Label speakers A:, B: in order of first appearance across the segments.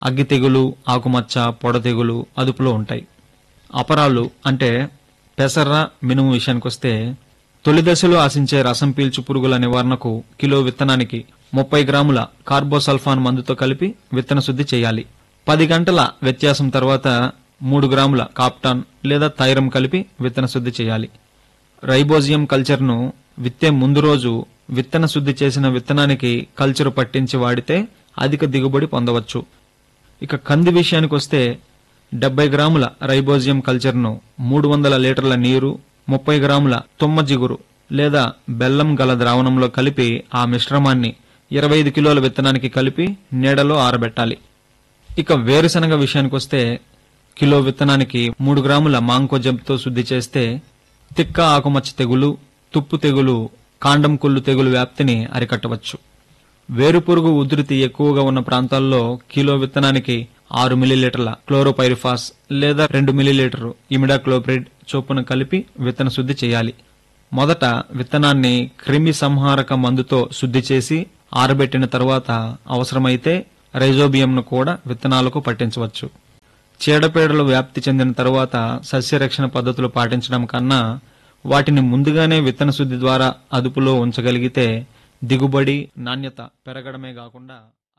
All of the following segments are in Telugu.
A: అగ్గి తెగులు ఆకుమచ్చ పొడ తెగులు అదుపులో ఉంటాయి అపరాలు అంటే పెసర్ర మినుము విషయానికొస్తే తొలి దశలో ఆశించే రసం పీల్చు పురుగుల నివారణకు కిలో విత్తనానికి ముప్పై గ్రాముల కార్బోసల్ఫాన్ మందుతో కలిపి విత్తన శుద్ధి చేయాలి పది గంటల వ్యత్యాసం తర్వాత మూడు గ్రాముల కాప్టాన్ లేదా థైరం కలిపి విత్తన శుద్ధి చేయాలి రైబోజియం కల్చర్ను విత్తే ముందు రోజు విత్తన శుద్ధి చేసిన విత్తనానికి కల్చర్ పట్టించి వాడితే అధిక దిగుబడి పొందవచ్చు ఇక కంది విషయానికి వస్తే డెబ్బై గ్రాముల రైబోజియం కల్చర్ను మూడు వందల లీటర్ల నీరు ముప్పై గ్రాముల తుమ్మ జిగురు లేదా బెల్లం గల ద్రావణంలో కలిపి ఆ మిశ్రమాన్ని ఇరవై ఐదు కిలోల విత్తనానికి కలిపి నీడలో ఆరబెట్టాలి ఇక వేరుశనగ విషయానికి వస్తే కిలో విత్తనానికి మూడు గ్రాముల మాంకో జంప్తో శుద్ధి చేస్తే తిక్క ఆకుమచ్చ తెగులు తుప్పు తెగులు కాండం కుళ్ళు తెగులు వ్యాప్తిని అరికట్టవచ్చు వేరుపురుగు ఉధృతి ఎక్కువగా ఉన్న ప్రాంతాల్లో కిలో విత్తనానికి ఆరు మిల్లీలీటర్ల క్లోరోపైరిఫాస్ లేదా రెండు మిల్లీలీటరు ఇమిడాక్లోప్రిడ్ చొప్పున కలిపి విత్తన శుద్ధి చేయాలి మొదట విత్తనాన్ని క్రిమి సంహారక మందుతో శుద్ధి చేసి ఆరబెట్టిన తర్వాత అవసరమైతే రైజోబియంను కూడా విత్తనాలకు పట్టించవచ్చు చీడపీడలు వ్యాప్తి చెందిన తరువాత సస్యరక్షణ పద్ధతులు పాటించడం కన్నా వాటిని ముందుగానే విత్తన శుద్ధి ద్వారా అదుపులో ఉంచగలిగితే దిగుబడి నాణ్యత పెరగడమే కాకుండా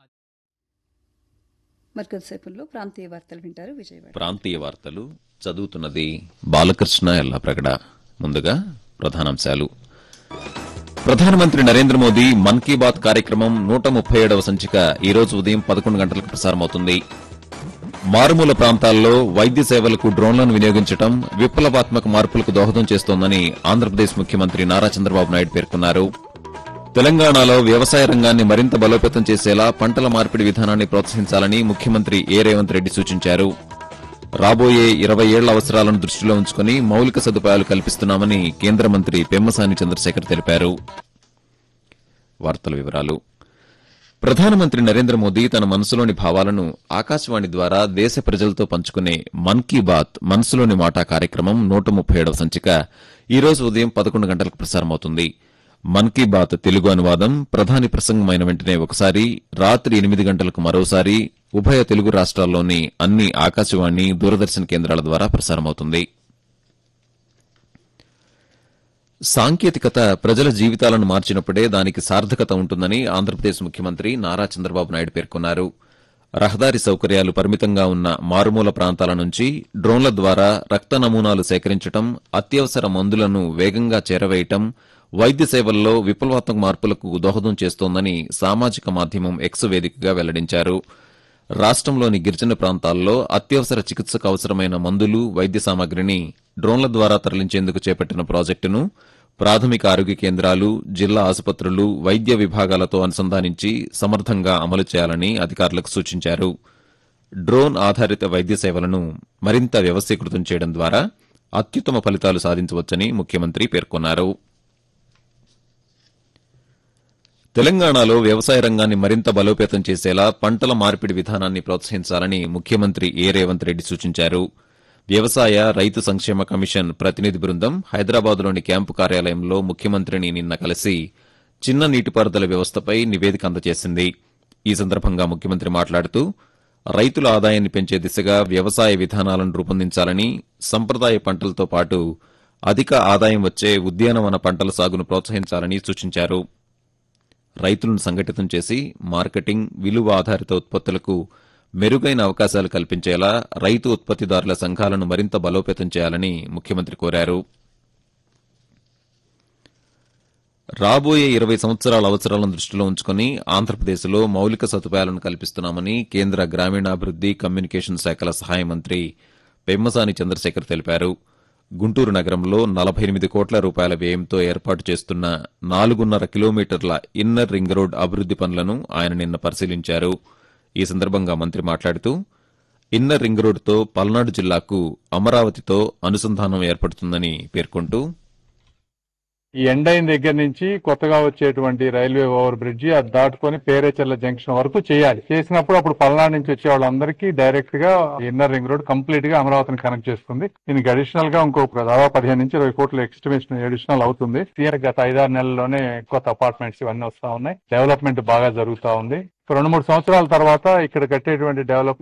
B: మరి కొద్దిసేపుల్లో ప్రాంతీయ వార్తలు వింటారు విజయవాడ
C: ప్రాంతీయ వార్తలు చదువుతున్నది బాలకృష్ణ ఎల్లప్రగడ ముందుగా ప్రధానాంశాలు ప్రధానమంత్రి నరేంద్ర మోదీ మన్ కీ బాత్ కార్యక్రమం నూట ముప్పై ఏడవ సంచిక ఈ రోజు ఉదయం పదకొండు గంటలకు ప్రసారమవుతుంది మారుమూల ప్రాంతాల్లో వైద్య సేవలకు డ్రోన్లను వినియోగించడం విప్లవాత్మక మార్పులకు దోహదం చేస్తోందని ఆంధ్రప్రదేశ్ ముఖ్యమంత్రి నారా చంద్రబాబు నాయుడు పేర్కొన్నారు తెలంగాణలో వ్యవసాయ రంగాన్ని మరింత బలోపేతం చేసేలా పంటల మార్పిడి విధానాన్ని ప్రోత్సహించాలని ముఖ్యమంత్రి ఏ రేవంత్ రెడ్డి సూచించారు రాబోయే ఇరవై ఏళ్ల అవసరాలను దృష్టిలో ఉంచుకుని మౌలిక సదుపాయాలు కల్పిస్తున్నామని కేంద్ర మంత్రి పెమ్మసాని చంద్రశేఖర్ తెలిపారు వార్తల వివరాలు ప్రధానమంత్రి నరేంద్ర మోదీ తన మనసులోని భావాలను ఆకాశవాణి ద్వారా దేశ ప్రజలతో పంచుకునే మన్ కీ బాత్ మనసులోని మాట కార్యక్రమం నూట ముప్పై ఏడవ సంచిక ఈ రోజు ఉదయం పదకొండు గంటలకు ప్రసారమవుతుంది మన్ కీ బాత్ తెలుగు అనువాదం ప్రధాని ప్రసంగమైన వెంటనే ఒకసారి రాత్రి ఎనిమిది గంటలకు మరోసారి ఉభయ తెలుగు రాష్ట్రాల్లోని అన్ని ఆకాశవాణి దూరదర్శన్ కేంద్రాల ద్వారా ప్రసారమవుతుంది సాంకేతికత ప్రజల జీవితాలను మార్చినప్పుడే దానికి సార్థకత ఉంటుందని ఆంధ్రప్రదేశ్ ముఖ్యమంత్రి నారా చంద్రబాబు నాయుడు పేర్కొన్నారు రహదారి సౌకర్యాలు పరిమితంగా ఉన్న మారుమూల ప్రాంతాల నుంచి డ్రోన్ల ద్వారా రక్త నమూనాలు సేకరించడం అత్యవసర మందులను వేగంగా చేరవేయటం వైద్య సేవల్లో విప్లవాత్మక మార్పులకు దోహదం చేస్తోందని సామాజిక మాధ్యమం ఎక్స్ వేదికగా వెల్లడించారు రాష్ట్రంలోని గిరిజన ప్రాంతాల్లో అత్యవసర చికిత్సకు అవసరమైన మందులు వైద్య సామగ్రిని డ్రోన్ల ద్వారా తరలించేందుకు చేపట్టిన ప్రాజెక్టును ప్రాథమిక ఆరోగ్య కేంద్రాలు జిల్లా ఆసుపత్రులు వైద్య విభాగాలతో అనుసంధానించి సమర్థంగా అమలు చేయాలని అధికారులకు సూచించారు డ్రోన్ ఆధారిత వైద్య సేవలను మరింత వ్యవస్థీకృతం చేయడం ద్వారా అత్యుత్తమ ఫలితాలు సాధించవచ్చని ముఖ్యమంత్రి పేర్కొన్నారు తెలంగాణలో వ్యవసాయ రంగాన్ని మరింత బలోపేతం చేసేలా పంటల మార్పిడి విధానాన్ని ప్రోత్సహించాలని ముఖ్యమంత్రి ఏ రేవంత్ రెడ్డి సూచించారు వ్యవసాయ రైతు సంక్షేమ కమిషన్ ప్రతినిధి బృందం హైదరాబాద్లోని క్యాంపు కార్యాలయంలో ముఖ్యమంత్రిని నిన్న కలిసి చిన్న నీటిపారుదల వ్యవస్థపై నివేదిక అందజేసింది ఈ సందర్భంగా ముఖ్యమంత్రి మాట్లాడుతూ రైతుల ఆదాయాన్ని పెంచే దిశగా వ్యవసాయ విధానాలను రూపొందించాలని సంప్రదాయ పంటలతో పాటు అధిక ఆదాయం వచ్చే ఉద్యానవన పంటల సాగును ప్రోత్సహించాలని సూచించారు రైతులను సంఘటితం చేసి మార్కెటింగ్ విలువ ఆధారిత ఉత్పత్తులకు మెరుగైన అవకాశాలు కల్పించేలా రైతు ఉత్పత్తిదారుల సంఘాలను మరింత బలోపేతం చేయాలని ముఖ్యమంత్రి కోరారు రాబోయే ఇరవై సంవత్సరాల అవసరాలను దృష్టిలో ఉంచుకుని ఆంధ్రప్రదేశ్లో మౌలిక సదుపాయాలను కల్పిస్తున్నామని కేంద్ర గ్రామీణాభివృద్ది కమ్యూనికేషన్ శాఖల సహాయ మంత్రి పెమ్మసాని చంద్రశేఖర్ తెలిపారు గుంటూరు నగరంలో నలభై ఎనిమిది కోట్ల రూపాయల వ్యయంతో ఏర్పాటు చేస్తున్న నాలుగున్నర కిలోమీటర్ల ఇన్నర్ రింగ్ రోడ్ అభివృద్ది పనులను ఆయన నిన్న పరిశీలించారు ఈ సందర్భంగా మంత్రి మాట్లాడుతూ ఇన్నర్ రింగ్ రోడ్డుతో పల్నాడు జిల్లాకు అమరావతితో అనుసంధానం ఏర్పడుతుందని పేర్కొంటూ
D: ఈ ఎండ్ అయిన దగ్గర నుంచి కొత్తగా వచ్చేటువంటి రైల్వే ఓవర్ బ్రిడ్జి అది దాటుకొని పేరేచర్ల జంక్షన్ వరకు చేయాలి చేసినప్పుడు అప్పుడు పల్నాడు నుంచి వచ్చే వాళ్ళందరికీ డైరెక్ట్ గా ఇన్నర్ రింగ్ రోడ్ కంప్లీట్ గా అమరావతిని కనెక్ట్ చేస్తుంది దీనికి అడిషనల్ గా ఇంకో దాదాపు పదిహేను నుంచి ఇరవై కోట్ల ఎస్టిమేషన్ అడిషనల్ అవుతుంది తీర గత ఐదారు నెలల్లోనే కొత్త అపార్ట్మెంట్స్ ఇవన్నీ వస్తా ఉన్నాయి డెవలప్మెంట్ బాగా జరుగుతా ఉంది రెండు మూడు సంవత్సరాల తర్వాత ఇక్కడ కట్టేటువంటి డెవలప్